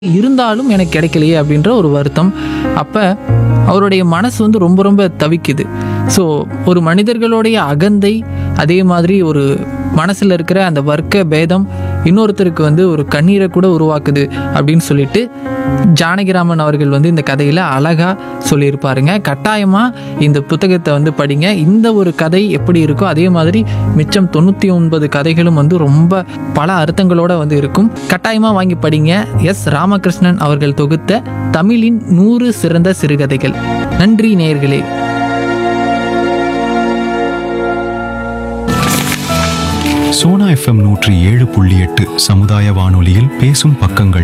இருந்தாலும் எனக்கு கிடைக்கலையே அப்படின்ற ஒரு வருத்தம் அப்போ அவருடைய மனசு வந்து ரொம்ப ரொம்ப தவிக்குது ஸோ ஒரு மனிதர்களுடைய அகந்தை அதே மாதிரி ஒரு மனசில் இருக்கிற அந்த வர்க்க பேதம் இன்னொருத்தருக்கு வந்து ஒரு கண்ணீரை கூட உருவாக்குது அப்படின்னு சொல்லிட்டு ஜானகிராமன் அவர்கள் வந்து இந்த கதையில் அழகாக சொல்லியிருப்பாருங்க கட்டாயமாக இந்த புத்தகத்தை வந்து படிங்க இந்த ஒரு கதை எப்படி இருக்கோ அதே மாதிரி மிச்சம் தொண்ணூற்றி ஒன்பது கதைகளும் வந்து ரொம்ப பல அர்த்தங்களோட வந்து இருக்கும் கட்டாயமாக வாங்கி படிங்க எஸ் ராமகிருஷ்ணன் அவர்கள் தொகுத்த தமிழின் நூறு சிறந்த சிறுகதைகள் நன்றி நேயர்களே சோனா எஃப்எம் நூற்றி ஏழு புள்ளி எட்டு சமுதாய வானொலியில் பேசும் பக்கங்கள்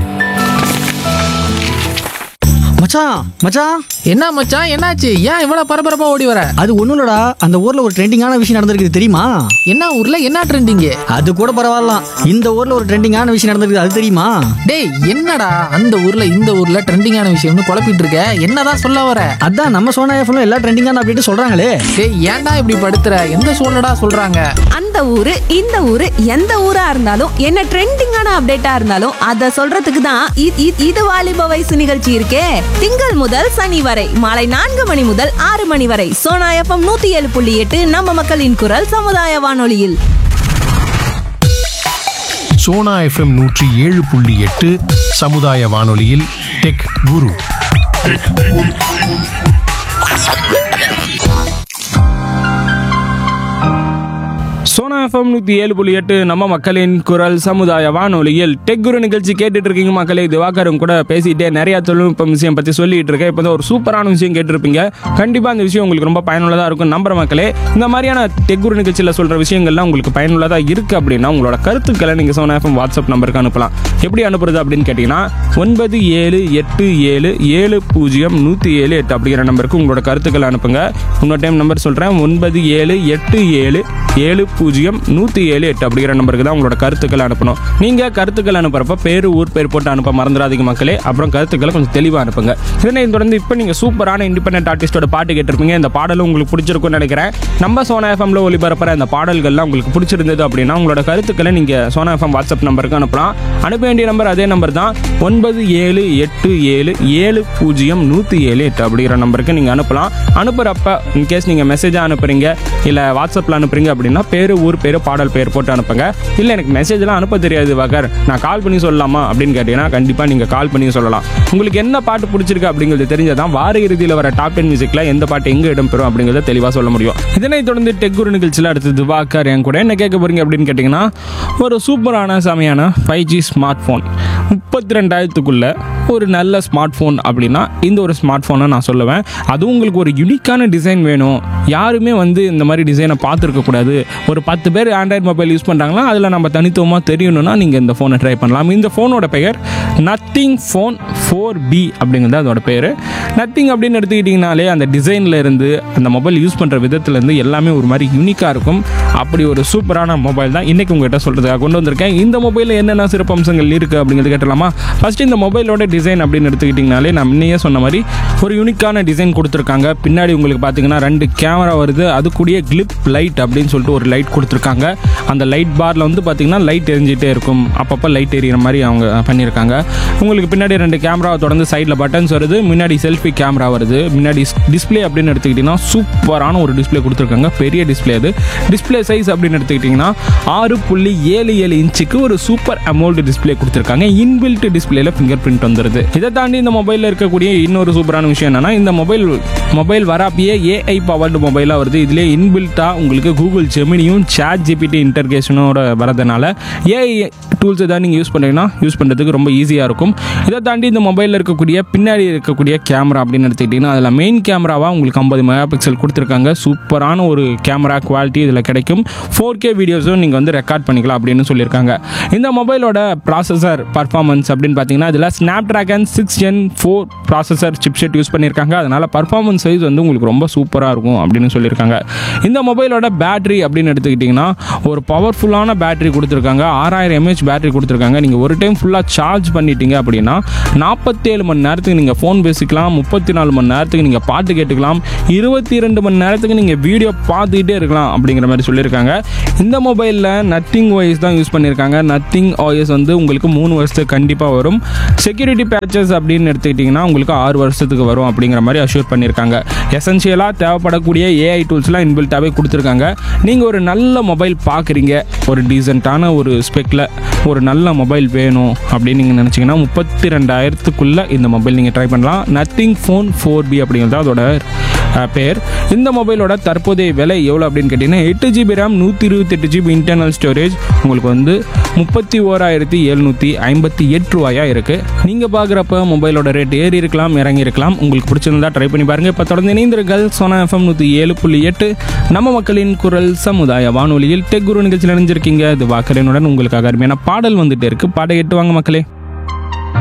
மச்சான் மச்சான் என்ன மச்சான் என்னாச்சு ஏன் இவ்வளோ பரபரப்பாக ஓடி வர அது ஒன்றும் இல்லடா அந்த ஊர்ல ஒரு ட்ரெண்டிங்கான விஷயம் நடந்திருக்குது தெரியுமா என்ன ஊரில் என்ன ட்ரெண்டிங்கு அது கூட பரவாயில்ல இந்த ஊர்ல ஒரு ட்ரெண்டிங்கான விஷயம் நடந்திருக்குது அது தெரியுமா டேய் என்னடா அந்த ஊரில் இந்த ஊரில் ட்ரெண்டிங்கான விஷயம்னு குழப்பிட்டு இருக்க என்னதான் சொல்ல வர அதான் நம்ம சோனா எஃப்எம்ல எல்லா ட்ரெண்டிங்கான அப்படின்ட்டு சொல்றாங்களே டேய் ஏன்டா இப்படி படுத்துற எந்த சூழ்நிலடா சொல்றாங்க அந்த ஊரு இந்த ஊரு எந்த ஊரா இருந்தாலும் என்ன ட்ரெண்டிங்கான அப்டேட்டா இருந்தாலும் அத சொல்றதுக்கு தான் இ- இ- இது வாலிப வயசு நிகழ்ச்சி இருக்கே திங்கள் முதல் சனி வரை மாலை நான்கு மணி முதல் ஆறு மணி வரை சோனா எஃப்எம் நூத்தி ஏழு புள்ளி எட்டு நம்ம மக்களின் குரல் சமுதாய வானொலியில் சோனா எஃப்எம் நூற்றி ஏழு புள்ளி எட்டு சமுதாய வானொலியில் டெக் குரு சோனா எஃப்எம் நூற்றி ஏழு புள்ளி எட்டு நம்ம மக்களின் குரல் சமுதாய வானொலியில் டெக் குரு நிகழ்ச்சி கேட்டுட்டு இருக்கீங்க மக்களே திவாகரும் கூட பேசிட்டே நிறைய தொழில்நுட்பம் விஷயம் பற்றி சொல்லிட்டு இருக்கேன் இப்போ ஒரு சூப்பரான விஷயம் கேட்டிருப்பீங்க கண்டிப்பாக அந்த விஷயம் உங்களுக்கு ரொம்ப பயனுள்ளதாக இருக்கும் நம்புற மக்களே இந்த மாதிரியான டெக் குரு நிகழ்ச்சியில் சொல்கிற விஷயங்கள்லாம் உங்களுக்கு பயனுள்ளதாக இருக்குது அப்படின்னா உங்களோட கருத்துக்களை நீங்கள் சோனா எஃப்எம் வாட்ஸ்அப் நம்பருக்கு அனுப்பலாம் எப்படி அனுப்புறது அப்படின்னு கேட்டிங்கன்னா ஒன்பது ஏழு எட்டு ஏழு ஏழு பூஜ்ஜியம் நூற்றி ஏழு எட்டு அப்படிங்கிற நம்பருக்கு உங்களோட கருத்துக்களை அனுப்புங்க இன்னொரு டைம் நம்பர் சொல்கிறேன் ஒன்பது ஏழு எட்டு ஏழு ஏழு பூஜ்ஜியம் நூற்றி ஏழு எட்டு அப்படிங்கிற நம்பருக்கு தான் உங்களோட கருத்துக்களை அனுப்பணும் நீங்கள் கருத்துக்கள் அனுப்புறப்ப பேர் ஊர் பேர் போட்டு அனுப்ப மறந்துடாதீங்க மக்களே அப்புறம் கருத்துக்களை கொஞ்சம் தெளிவாக அனுப்புங்க இதனை தொடர்ந்து இப்போ நீங்கள் சூப்பரான இண்டிபெண்டன்ட் ஆர்டிஸ்டோட பாட்டு கேட்டிருப்பீங்க இந்த பாடலும் உங்களுக்கு பிடிச்சிருக்கும்னு நினைக்கிறேன் நம்ம சோனா எஃப்எம்ல ஒளிபரப்புற இந்த பாடல்கள்லாம் உங்களுக்கு பிடிச்சிருந்தது அப்படின்னா உங்களோட கருத்துக்களை நீங்கள் சோனா எஃப்எம் வாட்ஸ்அப் நம்பருக்கு அனுப்பலாம் அனுப்ப வேண்டிய நம்பர் அதே நம்பர் தான் ஒன்பது ஏழு எட்டு ஏழு ஏழு பூஜ்ஜியம் நூற்றி ஏழு எட்டு அப்படிங்கிற நம்பருக்கு நீங்கள் அனுப்பலாம் அனுப்புகிறப்ப இன்கேஸ் நீங்கள் மெசேஜாக அனுப்புறீங்க இல்லை வாட்ஸ்அப்பில் அனுப்புறீங்க அப்படின்னா பேர் ஊர் பேர் பாடல் பேர் போட்டு அனுப்புங்க இல்லை எனக்கு மெசேஜ்லாம் அனுப்ப தெரியாது வகர் நான் கால் பண்ணி சொல்லலாமா அப்படின்னு கேட்டிங்கன்னா கண்டிப்பாக நீங்கள் கால் பண்ணி சொல்லலாம் உங்களுக்கு என்ன பாட்டு பிடிச்சிருக்கு அப்படிங்கிறது தெரிஞ்சதான் வார இறுதியில் வர டாப் டென் மியூசிக்கில் எந்த பாட்டு எங்கே இடம்பெறும் அப்படிங்கிறத தெளிவாக சொல்ல முடியும் இதனைத் தொடர்ந்து டெக் குரு நிகழ்ச்சியில் அடுத்தது வாக்கர் என் கூட என்ன கேட்க போறீங்க அப்படின்னு கேட்டிங்கன்னா ஒரு சூப்பரான செமையான ஃபைவ் ஜி ஸ்மார்ட் ஃபோன் முப்பத்தி ரெண்டாயிரத்துக்குள்ள ஒரு நல்ல ஸ்மார்ட் ஃபோன் அப்படின்னா இந்த ஒரு ஸ்மார்ட் ஃபோனை நான் சொல்லுவேன் அதுவும் உங்களுக்கு ஒரு யுனிக்கான டிசைன் வேணும் யாருமே வந்து இந்த மாதிரி டிசைனை பார்த்துருக்க கூடாது ஒரு பத்து பேர் ஆண்ட்ராய்டு மொபைல் யூஸ் பண்ணுறாங்களா அதில் நம்ம தனித்துவமாக தெரியணும்னா நீங்கள் இந்த ஃபோனை ட்ரை பண்ணலாம் இந்த ஃபோனோட பெயர் நத்திங் ஃபோன் ஃபோர் பி அப்படிங்கிறது அதோட பேர் நத்திங் அப்படின்னு எடுத்துக்கிட்டிங்கனாலே அந்த டிசைனில் இருந்து அந்த மொபைல் யூஸ் பண்ணுற விதத்துலேருந்து எல்லாமே ஒரு மாதிரி யூனிக்காக இருக்கும் அப்படி ஒரு சூப்பரான மொபைல் தான் இன்றைக்கி உங்கள்கிட்ட சொல்கிறதுக்காக கொண்டு வந்திருக்கேன் இந்த மொபைலில் என்னென்ன சிறப்பம்சங்கள் இருக்குது அப்படிங்கிறது கேட்டலாமா ஃபஸ்ட்டு இந்த மொபைலோட டிசைன் அப்படின்னு எடுத்துக்கிட்டிங்கனாலே நான் முன்னையே சொன்ன மாதிரி ஒரு யூனிக்கான டிசைன் கொடுத்துருக்காங்க பின்னாடி உங்களுக்கு பார்த்தீங்கன்னா ரெண்டு கேமரா வருது அது கூடிய கிளிப் லைட் அப்படின்னு சொல்லிட்டு ஒரு லைட் கொடுத்துருக்காங்க அந்த லைட் பாரில் வந்து பார்த்தீங்கன்னா லைட் எரிஞ்சிட்டே இருக்கும் அப்பப்போ லைட் எரியிற மாதிரி அவங்க பண்ணியிருக்காங்க உங்களுக்கு பின்னாடி ரெண்டு கேமராவை தொடர்ந்து சைடில் பட்டன்ஸ் வருது முன்னாடி செல்ஃபி கேமரா வருது முன்னாடி டிஸ்ப்ளே அப்படின்னு எடுத்துக்கிட்டிங்கன்னா சூப்பரான ஒரு டிஸ்ப்ளே கொடுத்துருக்காங்க பெரிய டிஸ்ப்ளே அது டிஸ்ப்ளே சைஸ் அப்படின்னு எடுத்துக்கிட்டிங்கன்னா ஆறு புள்ளி ஏழு ஏழு இன்ச்சுக்கு ஒரு சூப்பர் அமௌல்டு டிஸ்ப்ளே கொடுத்துருக்காங்க இன்பில்ட் டிஸ்ப்ளேல ஃபிங்கர் பிரிண்ட் வந்துருது இதை தாண்டி இந்த மொபைலில் இருக்கக்கூடிய இன்னொரு சூப்பரான விஷயம் என்னன்னா இந்த மொபைல் மொபைல் வராப்பியே ஏஐ பவர்டு மொபைலாக வருது இதுலேயே இன்பில்ட்டாக உங்களுக்கு கூகுள் ஜெமினியும் சாட் ஜிபிடி இன்டர்கேஷனோட வரதுனால ஏஐ டூல்ஸ் ஏதாவது நீங்கள் யூஸ் பண்ணுறீங்கன்னா யூஸ் பண்ணுறதுக்கு ரொம்ப ஈஸியாக இருக்கும் இதை தாண்டி இந்த மொபைலில் இருக்கக்கூடிய பின்னாடி இருக்கக்கூடிய கேமரா அப்படின்னு எடுத்துக்கிட்டிங்கன்னா அதில் மெயின் கேமராவாக உங்களுக்கு ஐம்பது மெகா பிக்சல் கொடுத்துருக்காங்க சூப்பரான ஒரு கேமரா குவாலிட்டி இதில் கிடைக்கும் ஃபோர் கே வீடியோஸும் நீங்கள் வந்து ரெக்கார்ட் பண்ணிக்கலாம் அப்படின்னு சொல்லியிருக்காங்க இந்த மொபைலோட ப்ராசஸர் பர்ஃபார்மன்ஸ் அப்படின்னு பார்த்தீங்கன்னா இதில் Snapdragon six gen four processor chipset use பண்ணியிருக்காங்க அதனால் பர்ஃபார்மன்ஸ் சைஸ் வந்து உங்களுக்கு ரொம்ப சூப்பராக இருக்கும் அப்படின்னு சொல்லியிருக்காங்க இந்த மொபைலோட பேட்டரி அப்படின்னு எடுத்துக்கிட்டிங்கன்னா ஒரு பவர்ஃபுல்லான பேட்டரி கொடுத்துருக்காங்க ஆறாயிரம் எம்ஏஹெச் பேட்டரி கொடுத்துருக்காங்க நீங்கள் ஒரு டைம் ஃபுல்லாக சார்ஜ் பண்ணிட்டீங்க அப்படின்னா நாற்பத்தேழு மணி நேரத்துக்கு நீங்கள் ஃபோன் பேசிக்கலாம் முப்பத்தி நாலு மணி நேரத்துக்கு நீங்கள் பாட்டு கேட்டுக்கலாம் இருபத்தி ரெண்டு மணி நேரத்துக்கு நீங்கள் வீடியோ பார்த்துக்கிட்டே இருக்கலாம் அப்படிங்கிற மாதிரி சொல்லியிருக்காங்க கொடுத்துருக்காங்க இந்த மொபைலில் நத்திங் OS தான் யூஸ் பண்ணியிருக்காங்க நத்திங் OS வந்து உங்களுக்கு மூணு வருஷத்துக்கு கண்டிப்பாக வரும் செக்யூரிட்டி பேச்சஸ் அப்படின்னு எடுத்துக்கிட்டிங்கன்னா உங்களுக்கு ஆறு வருஷத்துக்கு வரும் அப்படிங்கிற மாதிரி அஷ்யூர் பண்ணியிருக்காங்க எசென்ஷியலாக தேவைப்படக்கூடிய ஏஐ டூல்ஸ்லாம் இன்பில்ட்டாகவே கொடுத்துருக்காங்க நீங்கள் ஒரு நல்ல மொபைல் பார்க்குறீங்க ஒரு டீசெண்டான ஒரு ஸ்பெக்கில் ஒரு நல்ல மொபைல் வேணும் அப்படின்னு நீங்கள் நினச்சிங்கன்னா முப்பத்தி ரெண்டாயிரத்துக்குள்ளே இந்த மொபைல் நீங்கள் ட்ரை பண்ணலாம் நத்திங் ஃபோன் ஃபோர் பி அப்படிங்கிறது அதோட அஹ், பேர் இந்த மொபைலோட தற்போதைய விலை எவ்வளோ அப்படின்னு கேட்டிங்கன்னா எட்டு ஜிபி ரேம் நூற்றி இருபத்தெட்டு ஜிபி இன்டர்னல் ஸ்டோரேஜ் உங்களுக்கு வந்து முப்பத்தி ஓராயிரத்தி எழுநூற்றி ஐம்பத்தி எட்டு ரூபாயா இருக்குது நீங்கள் பார்க்குறப்ப மொபைலோட ரேட் ஏறி இருக்கலாம் இறங்கி இருக்கலாம் உங்களுக்கு பிடிச்சிருந்தா ட்ரை பண்ணி பாருங்கள் இப்போ தொடர்ந்து இணைந்திருங்கள் சோனா எஃப்எம் நூற்றி ஏழு புள்ளி எட்டு நம்ம மக்களின் குரல் சமுதாய வானொலியில் டெக் குரு நிகழ்ச்சியில் இணைஞ்சிருக்கீங்க இது வாக்கரனுடன் உங்களுக்காக அருமையான பாடல் வந்துட்டு இருக்கு பாட எட்டு வாங்க மக்களே